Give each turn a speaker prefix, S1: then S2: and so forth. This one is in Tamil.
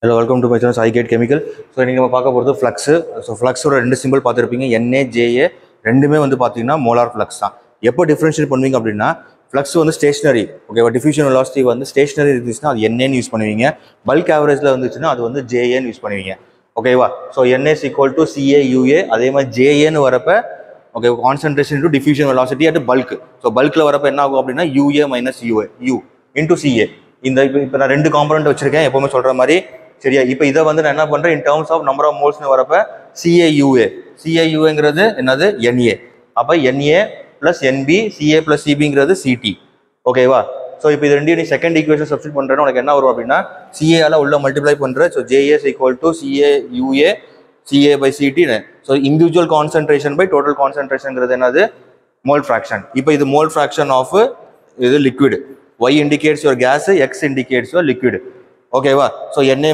S1: hello welcome to my channel I gate chemical so இன்றைக்கி நம்ம பார்க்க போகிறது ஃப்ளக்ஸு ஸோ ஃப்ளக்ஸோட ரெண்டு சிம்பிள் பார்த்துருப்பீங்க என்ஏ ஜேஏ ரெண்டுமே வந்து பார்த்தீங்கன்னா மோலார் ஃப்ளக்ஸ் தான் எப்போ டிஃப்ரென்ஷியேட் பண்ணுவீங்க அப்படின்னா ஃப்ளக்ஸ் வந்து ஸ்டேஷனரி ஓகேவா டிஃப்யூஷன் வெலாசிட்டி வந்து ஸ்டேஷனரி இருந்துச்சுன்னா அது என்ஏன்னு யூஸ் பண்ணுவீங்க பல்க் ஆவரேஜில் வந்துச்சுன்னா அது வந்து ஜேஏன்னு யூஸ் பண்ணுவீங்க ஓகேவா so NA's equal to CA UA அதே மாதிரி ஜேஏன்னு வரப்ப okay concentration to diffusion velocity at bulk so பல்கில் வரப்ப என்ன ஆகும் அப்படின்னா UA minus UA U into CA இந்த இப்போ இப்போ நான் ரெண்டு காம்பனண்ட் வச்சிருக்கேன் எப்பவுமே சொல்ற மாதிரி சரியா இப்போ இதை வந்து நான் என்ன பண்றேன் in terms of number of மோல்ஸ்னு வரப்ப சிஏயூஏ சிஏயூஏங்கிறது என்னது என்ஏ அப்போ NA plus NB CA plus சிபிங்கிறது சிடி ஓகேவா ஸோ இப்போ இது ரெண்டையும் நீ செகண்ட் ஈக்குவேஷன் சப்ஸ்டிட் பண்ணுறேன்னு உனக்கு என்ன வரும் அப்படின்னா சிஏல உள்ள மல்டிப்ளை பண்ணுற so JS equal to CA UA CA by சிடின்னு so individual concentration by total கான்சன்ட்ரேஷன்ங்கிறது என்னது மோல் ஃப்ராக்ஷன் இப்போ இது மோல் ஃப்ராக்ஷன் ஆஃப் இது liquid Y indicates your gas X indicates your liquid ஓகேவா ஸோ என்ஏ